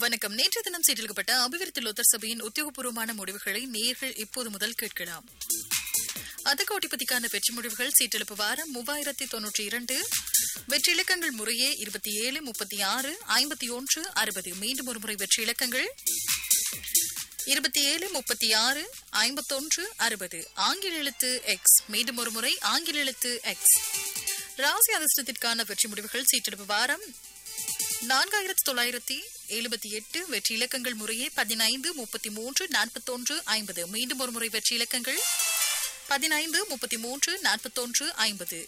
வணக்கம் நேற்று தினம் சீட்டெடுக்கப்பட்ட அபிவிருத்தி லோத்தர் சபையின் உத்தியோகபூர்வமான முடிவுகளை நேர்கள் இப்போது முதல் கேட்கலாம் அதகோட்டிபதிக்கான வெற்றி முடிவுகள் சீட்டெழுப்பு வாரம் மூவாயிரத்தி தொன்னூற்றி இரண்டு வெற்றி இலக்கங்கள் முறையே இருபத்தி ஏழு முப்பத்தி ஆறு ஐம்பத்தி ஒன்று அறுபது மீண்டும் ஒருமுறை வெற்றி இலக்கங்கள் இருபத்தி ஏழு முப்பத்தி ஆறு ஐம்பத்தொன்று அறுபது ஆங்கில எழுத்து எக்ஸ் மீண்டும் ஒருமுறை ஆங்கில எழுத்து எக்ஸ் ராசி அதிர்ஷ்டத்திற்கான வெற்றி முடிவுகள் சீட்டெடுப்பு வாரம் நான்காயிரத்தி தொள்ளாயிரத்தி எழுபத்தி எட்டு வெற்றி இலக்கங்கள் முறையே பதினைந்து முப்பத்தி மூன்று நாற்பத்தொன்று ஐம்பது மீண்டும் ஒரு முறை வெற்றி இலக்கங்கள் பதினைந்து முப்பத்தி மூன்று நாற்பத்தொன்று ஐம்பது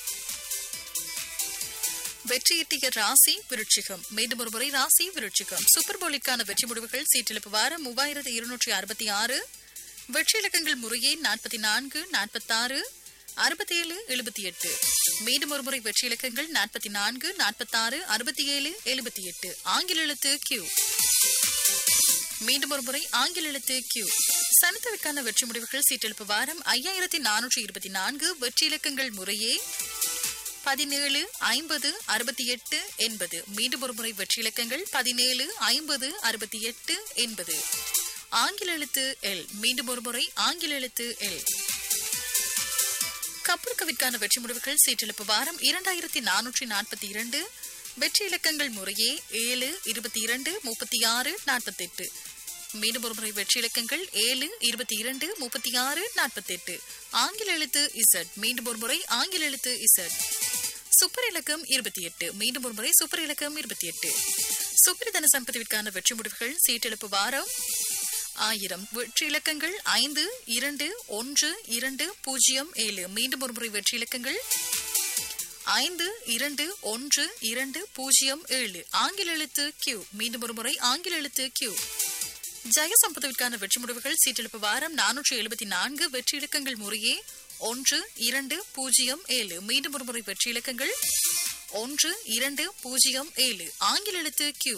வெற்றியீட்டிய ராசி விருட்சிகம் மீண்டும் ஒரு முறை ராசி விருட்சிகம் சூப்பர் போலிற்கான வெற்றி முடிவுகள் சீட்டிழப்பு வாரம் மூவாயிரத்தி இருநூற்றி அறுபத்தி ஆறு வெற்றி இலக்கங்கள் முறையே நாற்பத்தி நான்கு நாற்பத்தாறு அறுபத்தி ஏழு எழுபத்தி எட்டு மீண்டும் ஒரு முறை வெற்றி இலக்கங்கள் நாற்பத்தி நான்கு நாற்பத்தாறு அறுபத்தி ஏழு எழுபத்தி எட்டு ஆங்கில எழுத்து கியூ மீண்டும் ஒரு முறை ஆங்கில எழுத்து கியூ சனித்தவிற்கான வெற்றி முடிவுகள் சீட்டெழுப்பு வாரம் ஐயாயிரத்தி நானூற்றி இருபத்தி நான்கு வெற்றி இலக்கங்கள் முறையே பதினேழு ஐம்பது அறுபத்தி எட்டு எண்பது மீண்டும் ஒரு முறை வெற்றி இலக்கங்கள் பதினேழு ஐம்பது அறுபத்தி எட்டு எண்பது ஆங்கில எழுத்து எல் மீண்டும் ஒரு முறை ஆங்கில எழுத்து எல் கப்பற்கவிற்கான வெற்றி முடிவுகள் சீட்டெழுப்பு வாரம் இரண்டாயிரத்தி நானூற்றி நாற்பத்தி இரண்டு வெற்றி இலக்கங்கள் முறையே ஏழு இருபத்தி இரண்டு முப்பத்தி ஆறு நாற்பத்தி எட்டு மீண்டும் ஒரு முறை வெற்றி இலக்கங்கள் ஏழு இருபத்தி இரண்டு முப்பத்தி ஆறு நாற்பத்தி எட்டு ஆங்கில எழுத்து இசட் மீண்டும் ஒரு முறை ஆங்கில எழுத்து இசட் சூப்பர் இலக்கம் இருபத்தி எட்டு மீண்டும் ஒரு முறை சூப்பர் இலக்கம் இருபத்தி எட்டு சுப்பிரதன சம்பதிவிற்கான வெற்றி முடிவுகள் சீட்டெழுப்பு வாரம் ஆயிரம் வெற்றி இலக்கங்கள் ஐந்து இரண்டு ஒன்று இரண்டு பூஜ்ஜியம் ஏழு மீண்டும் ஒரு முறை வெற்றி இலக்கங்கள் ஐந்து இரண்டு ஒன்று இரண்டு பூஜ்ஜியம் ஏழு ஆங்கில எழுத்து கியூ மீண்டும் ஒரு முறை ஆங்கில எழுத்து கியூ ஜெயசம்பதவிற்கான வெற்றி முடிவுகள் சீட்டெழுப்பு வாரம் நானூற்றி எழுபத்தி நான்கு வெற்றி இலக்கங்கள் முறையே ஒன்று இரண்டு பூஜ்ஜியம் ஏழு மீண்டும் ஒரு முறை வெற்றி இலக்கங்கள் ஒன்று இரண்டு பூஜ்ஜியம் ஏழு ஆங்கில எழுத்து கியூ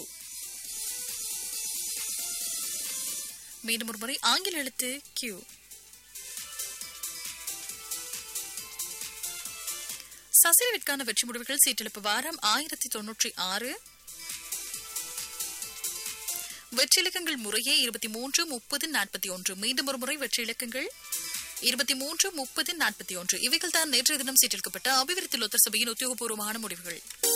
மீண்டும் ஒரு முறை ஆங்கில எழுத்து கியூ சசிரவிற்கான வெற்றி முடிவுகள் சீட்டெழுப்பு வாரம் ஆயிரத்தி தொன்னூற்றி ஆறு வெற்றி இலக்கங்கள் முறையே இருபத்தி மூன்று முப்பது நாற்பத்தி ஒன்று மீண்டும் ஒரு முறை வெற்றி இலக்கங்கள் இருபத்தி மூன்று முப்பது நாற்பத்தி ஒன்று இவைகள் தான் நேற்றைய தினம் சீட்டெடுக்கப்பட்ட அபிவிருத்தி லோத்தர் சபையின் உத்தியோகபூர்வமான முடிவுகள்